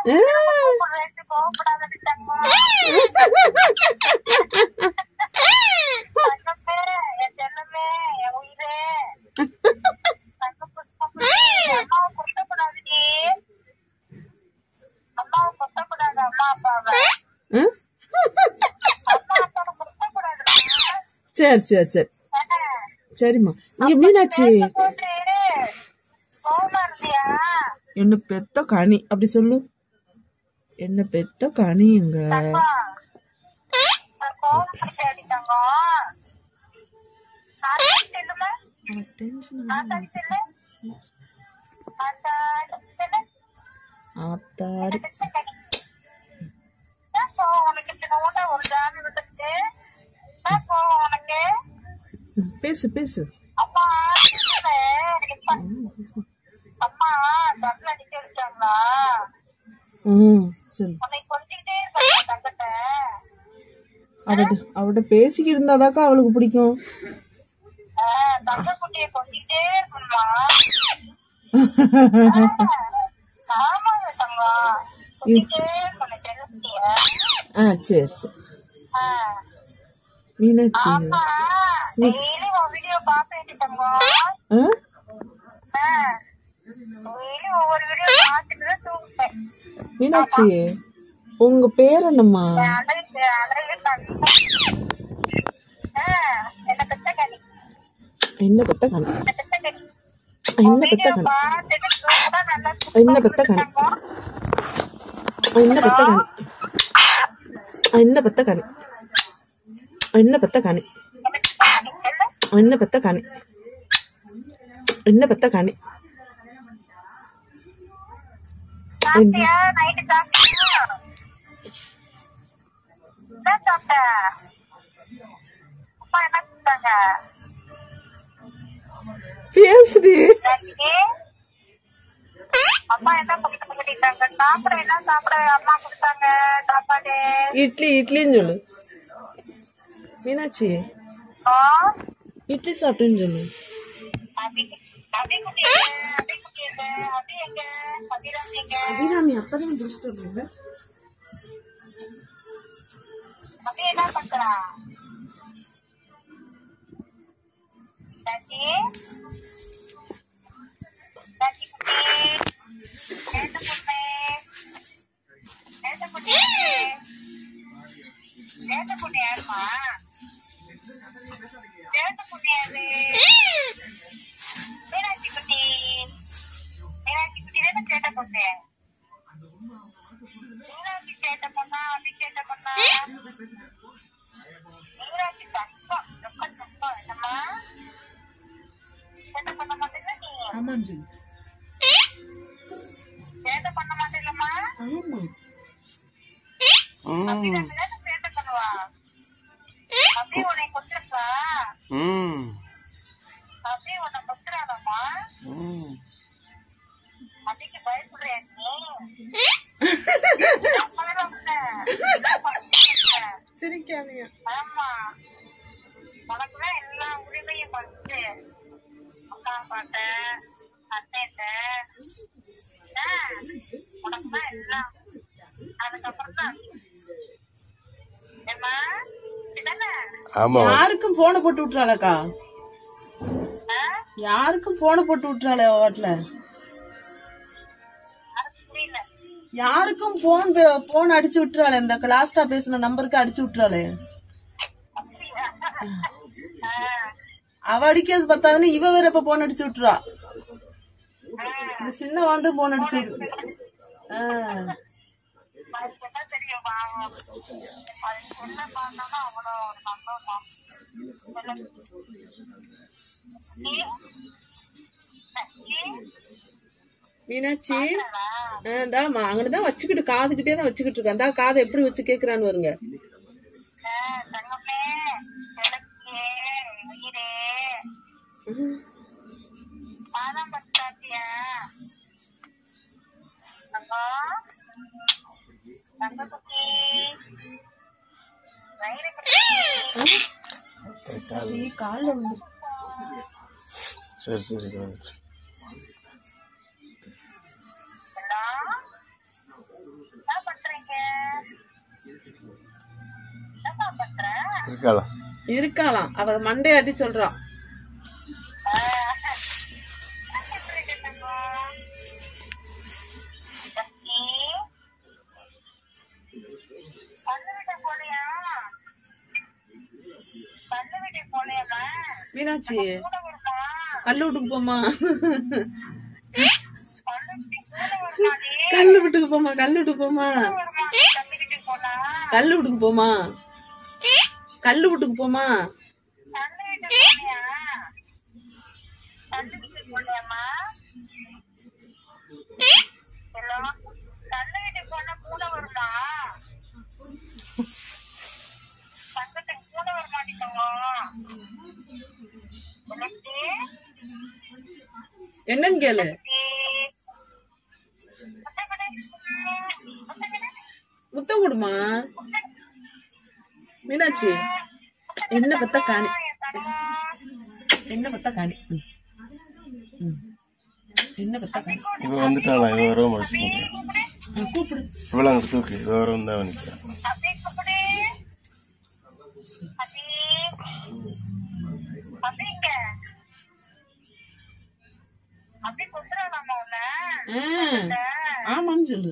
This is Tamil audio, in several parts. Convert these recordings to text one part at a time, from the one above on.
கூப்பிடுறேன் கோவப்படாத தங்கம் தங்கமே என் செல்லமே என் உயிரே தங்க புஷ்பம் அம்மாவை குத்தக்கூடாதுடி அம்மாவை குத்தக்கூடாது அம்மா அப்பாவை ம்? அம்மா அப்பாவை குத்தக்கூடாது சரி சரி சரி சரிம்மா இங்க மீனாட்சி போட்டு கோவமா இருந்தியா என்ன பெத்த கனி அப்படி சொல்லு என்ன பெத்த கனிங்க கோவம் பிடிச்சாடி தங்கம் நாத்தாடி செல்லுமா டென்ஷன் நாத்தாடி செல்லு நாத்தாடி செல்லு ஆத்தாடி ஏன் கோவம் உனக்கு சின்ன ஒரு ஜாமி விட்டுச்சு ஏன் கோவம் உனக்கு ம், பேசு பேசு அம்மா இல்ல, இப்ப அம்மா தட்டில் அடிக்க வச்சாங்களா ம் சரி உன்னை கொஞ்சிக்கிட்டே இருக்க தங்கத்தை அவட அவட பேசிக்கிட்டு இருந்தாதாக்கா அவளுக்கு பிடிக்கும் தங்க குட்டியை கொஞ்சிக்கிட்டே இருக்கணுமா ஆமாங்க தங்கம் கொஞ்சிக்கிட்டே இருக்கணும் செல்லத்திய ஆ சரி சரி மீனாட்சி அம்மா டெய்லி உன் வீடியோ பார்த்துட்டு தங்கம் ஆ டெய்லி ஒவ்வொரு வீடியோ பார்த்துட்டு தான் தூங்குவேன் மீனாட்சி உங்க பேர் என்னம்மா அழகு அழகு தங்கம் என்ன பெத்த கனி என்ன பெத்த கணி என்ன பெத்த கனி என்ன பெத்த கணி பார்த்துட்டு தூங்குனா நல்லா என்ன பெத்த கணி என்ன பெத்த கணி என்ன பெத்த கணி என்ன பெத்த கணி என்ன பெத்த கணி என்ன பெத்த கணி சாப்பிட்டியா நைட்டு சாப்பிட்டியா என்ன சாப்பிட்ட அம்மா என்ன கொடுத்தாங்க பேசுடி லட்சுமி அம்மா என்ன கொடுத்து பண்ணிட்டாங்க சாப்பிட என்ன சாப்பிட அம்மா கொடுத்தாங்க சாப்பாடு இட்லி இட்லின்னு சொல்லு மீனாட்சி ஆ இட்லி சாப்பிட்டேன்னு சொல்லு அபி அபி குட்டி எங்க அபி குட்டி எங்க அபி எங்க அபிராமி எங்க அபிராமி அப்பதான் முடிச்சுட்டு வருவாங்க அபி என்ன பண்றா லட்சுமி லட்சுமி குட்டி நேத்து பொண்ணு நேத்து பொண்ணு நேத்து பொண்ணு யாருமா நேத்து பொண்ணு யாரு மீனாட்சி குட்டி மீனாட்சி குட்டி தானே சேட்டை பொண்ணு மீனாட்சி சேட்டை பொண்ணா அபி சேட்டை பொண்ணா மீனாட்சி தப்பம் ரொம்ப தப்பம் என்னம்மா சேட்டை பண்ண மாட்டேங்க நீ ஆமான்னு சொல்லு சேட்டை பண்ண மாட்டேங்கம்மா ஆமா அப்படிதான் சேட்டை பண்ணுவா அப்படியே உன்னை கொச்சிருக்கா ம் அப்படியே உன்னை கொச்சுறானம்மா ம் அதுக்கு பயப்படுறியா நீ அப்பதான் உன்னை இதெல்லாம் பண்ணிருக்க. சிரிக்காதீங்க ஆமா உனக்குதான் எல்லா உரிமையும் பண்ணிட்டு அம்மா அப்பாட்ட அத்தைட்ட உனக்குதான் எல்லாம் அதுக்கப்புறம் தான் ஏம்மா இதானே ஆமா யாருக்கும் போனை போட்டு விட்டுறாளக்கா ஆ? யாருக்கும் போனை போட்டு விட்டுறாளே அவ வாட்டில அதுக்கு புரியல யாருக்கும் போன் போன் அடிச்சு விட்டுறாளே இந்த லாஸ்டா பேசின நம்பருக்கு அடிச்சு விட்டுறாளே அப்படியா ஆ. அவ அடிக்கிறது பார்த்தாதுன்னு இவ வேற இப்ப போன் அடிச்சு விட்டுறா இந்த சின்ன வாண்டு போன் அடிச்சு விட்டு ஆ. அதுக்கு என்ன தெரியும் பாவம் அதுக்கு என்ன பார்த்தாலும் அவ்வளோ ஒரு சந்தோஷம் நீ நீ மீனாட்சி இந்தாமா அங்கதான் வச்சுக்கிட்டு காதுகிட்டே தான் வச்சுக்கிட்டு இருக்கேன் அந்த காதை எப்படி வச்சு கேக்குறான்னு வருங்க தங்கமே எனக்கு உயிரே பாதாம் பட்டாத்தியா தங்கம் தங்க குட்டி வயிறு குட்டி காலில் வந்து சரி சரி எல்லாம் இருக்கலாம் இருக்காளாம் அவ மண்டையாட்டி சொல்றான் மீனாட்சி கல்லு வீட்டுக்கு போமா கல்லு வீட்டுக்கு போமா கல்லு வீட்டுக்கு போமா கல்லு வீட்டுக்கு போமா கல்லு வீட்டுக்கு போமா என்னன்னு கேளு முத்தம் கொடுமா மீனாட்சி என்ன பத்தா காணி என்ன பத்தா காணி ம். ம். என்ன பத்தா காணி இவ வந்துட்டாளா இவ வரவும் முடிச்சு ஆ, கூப்பிடு இவள அங்கிட்டு தூக்கு இவ வரவும் தான் நிற்கிறேன் அப்படி குத்துறாங்க உன்ன ஆ, ஆமான்னு சொல்லு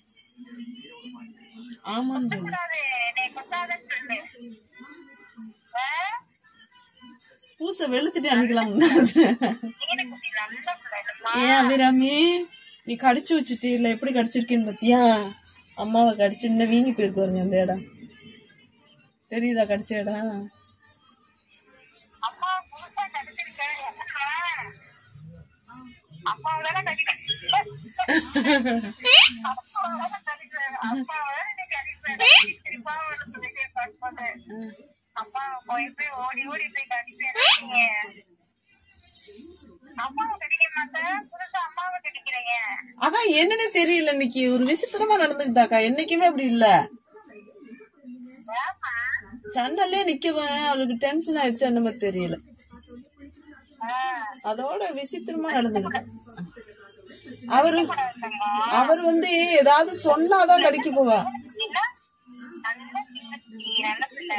ஆமான்னு சொல்லு குத்தாது என்னை குத்தாதன்னு சொல்லு ஆ? பூசை வெளுத்துட்டு அனுக்கலாம் நீனு குட்டி நல்ல பிள்ளைமா ஏன் அபிராமி நீ கடிச்சு வச்சுட்டு இல்ல எப்படி கடிச்சிருக்கேன்னு பாத்தியா அம்மாவை கடிச்சு இன்னும் வீங்கி போயிருக்கு பாருங்க அந்த இடம் தெரியுதா கடிச்ச இடம் அம்மா புதுசா கடிச்சிருக்கேன் அப்பா வேற கடிக்கிறேன் அப்பா வேற கடிக்கிறேன் அப்பா வேற நீ கடிப்பேன் திருப்பா வேற சொல்லிட்டே பார்ப்பது அப்பா போய் போய் ஓடி ஓடி போய் கடிப்பேன் அம்மாவை கடிக்க மாட்டேன் புதுசா அம்மாவை கடிக்கிறீங்க அதான் என்னன்னே தெரியல இன்னைக்கு ஒரு விசித்திரமா நடந்துக்கிட்டாக்கா என்னைக்குமே அப்படி இல்ல ஏமா சண்டல்லே நிக்கவன் அவளுக்கு டென்ஷன் ஆயிடுச்சு அந்த மாதிரி தெரியல அதோட விசித்திரமா நடந்துக்கிட்டா அவரு அவர் வந்து ஏதாவது சொன்னாதான் கடிக்க போவா நல்ல சின்னத்தி, நல்ல பிள்ளை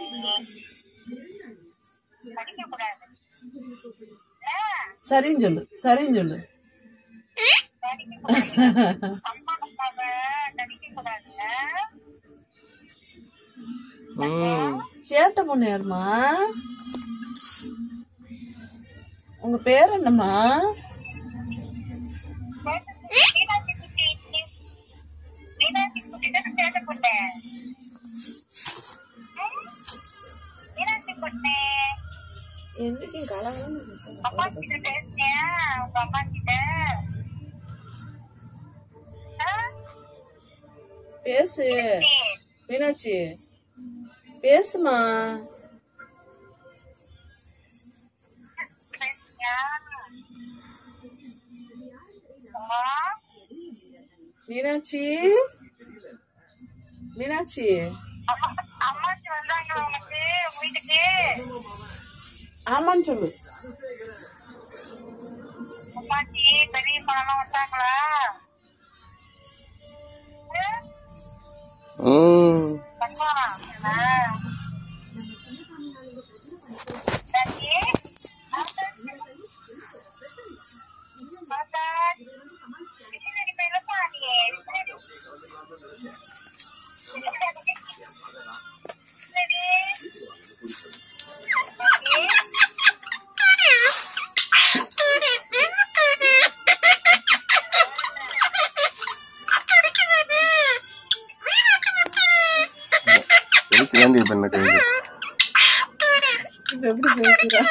நீ கடிக்க கூடாது ஆ, சரின்னு சொல்லு சரின்னு சொல்லு கடிக்க கூடாது அம்மா அப்பாவை கடிக்க கூடாது ம் சேட்டை பொண்ணு யாருமா உங்க பேர் என்னம்மா மீனாட்சி குட்டி மீனாட்சி குட்டி தான் சேட்டை பொண்ணு மீனாட்சி பொண்ணு என்னைக்கும் கலகலன்னு அம்மா கிட்ட பேசினியா உங்க அம்மா கிட்ட ஆ? பேசு சரி. மீனாட்சி பேசுமா பேசினியா? அம்மா மீனாட்சி மீனாட்சி அம்மா அம்மாச்சி வந்தாங்க உனக்கு வீட்டுக்கு ஆமான்னு சொல்லு அம்மாச்சி பெரிய பணம் வந்தாங்களா ம் வந்தாங்களா டாடி தாத்தா விசிலடி போயிலப்பா நீ விசிலடி எதுக்கு வேண்டி பண்ண கைது இப்ப எப்படி பேசுறா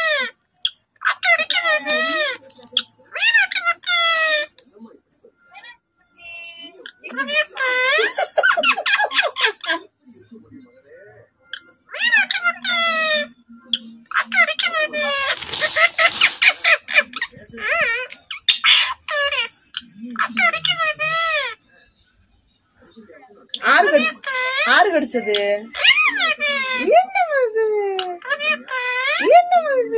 ஆறு கடி ஆறு கடிச்சது என்ன வருது என்ன வருது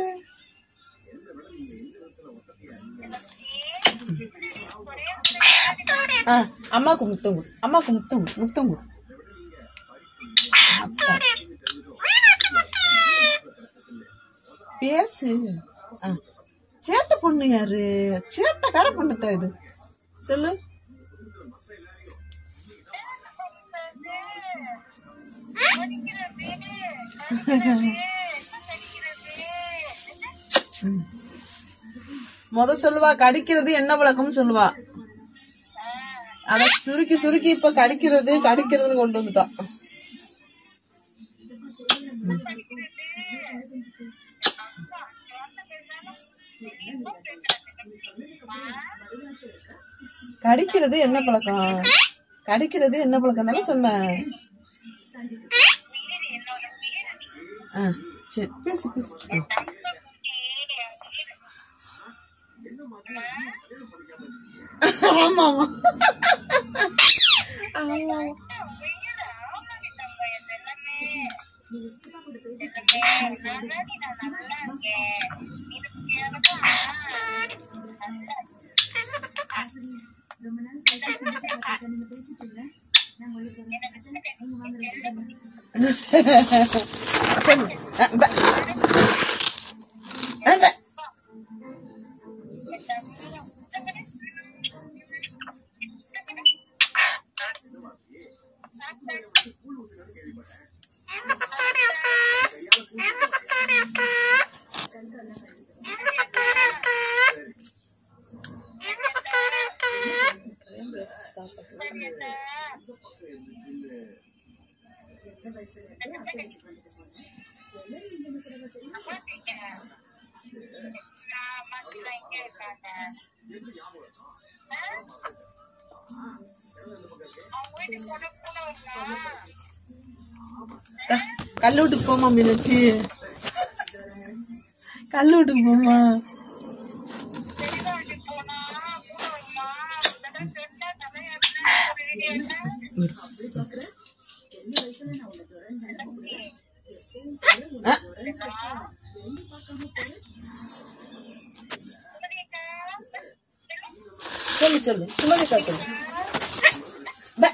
ஆ அம்மாக்கு முத்தம் கொடு அம்மாக்கு முத்தம் கொடு முத்தம் கொடு அப்பா. பேசு ஆ. சேட்டை பொண்ணு யாரு சேட்டைக்கார பொண்ணுத்தான் இது சொல்லு முத சொல்லுவா கடிக்கிறது என்ன பழக்கம்னு சொல்லுவா அத சுருக்கி சுருக்கி இப்ப கடிக்கிறது கடிக்கிறதுன்னு கொண்டு வந்துட்டான் கடிக்கிறது என்ன பழக்கம் கடிக்கிறது என்ன பழக்கம் தானே சொன்னேன் ஆ சரி பேசு பேசு ஆ. ஆமா ஆமா ஆமா சொல்லு. ஆ, ப. ஆ, ப. க- கல்லு வீட்டுக்கு போமா மீனாட்சி கல்லு வீட்டுக்கு போமா ஆ. சொல்லு சொல்லு சுமதிக்கா சொல்லு ப.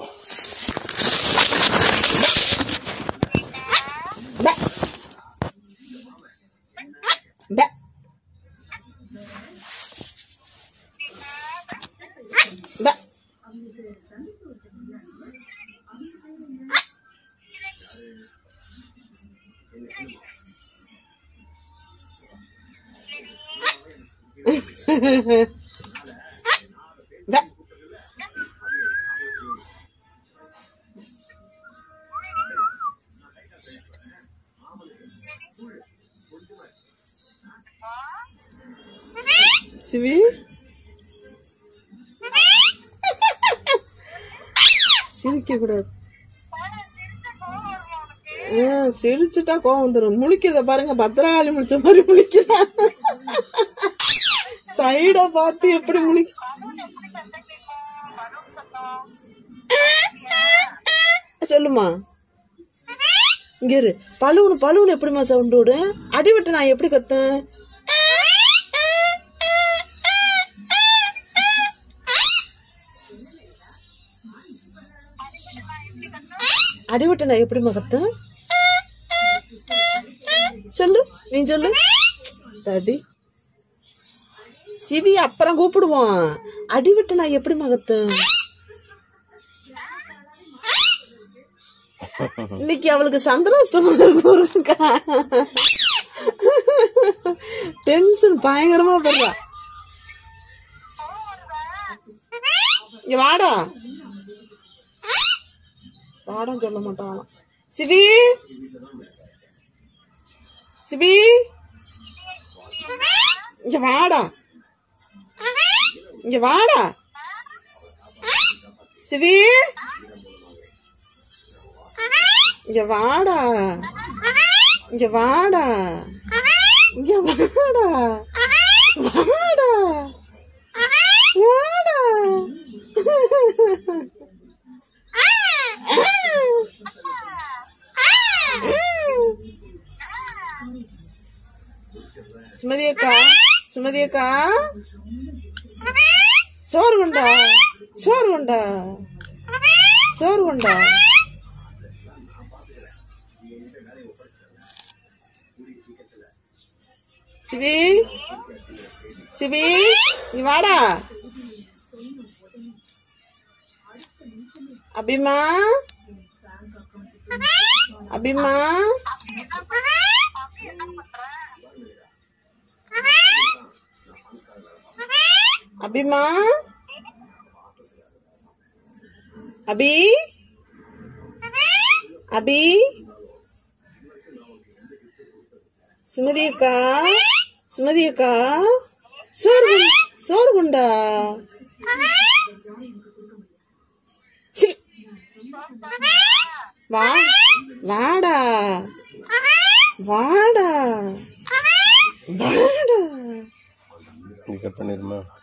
ப. ப. ப. ப. சிவி சிரிக்க கூடாது ஆ, சிரிச்சுட்டா கோவம் வந்துடும் முழிக்கிறத பாருங்க பத்திரகாளி முழிச்ச மாதிரி முழிக்கிறான் சைட பார்த்து எப்படி முழிக்க சொல்லுமா இங்க இரு பழுவுனு பழுவுனு எப்படிமா சவுண்ட் விடு அடிவிட்டு நான் எப்படி கத்தேன் அடிவிட்டு நான் எப்படிமா கத்தேன் சொல்லு நீ சொல்லு தடி சிவி அப்புறம் கூப்பிடுவான் அடிவிட்டு நான் எப்படி மகத்தேன் இன்னைக்கு அவளுக்கு சந்திராஷ்டமம் இருக்குக்கா டென்ஷன் பயங்கரமா பண்றா இங்க வாடா வாடான்னு சொல்ல மாட்டான் சிவி சிவி இங்க வாடா இங்க வாடா சிவி இங்க வாடா இங்க வாடா இங்க வாடா வாடா வாடா சுமதி அக்கா சுமதி அக்கா சோறு கொண்டா சோறு கொண்டா சோறு கொண்டா சிவி சிவி நீ வாடா அபிமா அபிமா அபிமா அபி அபி சுமதி அக்கா சுமதி அக்கா சோறு குண்டு- சோறு குண்டா சி. வா வாடா வாடா வாடா நீ கட் பண்ணிடுமா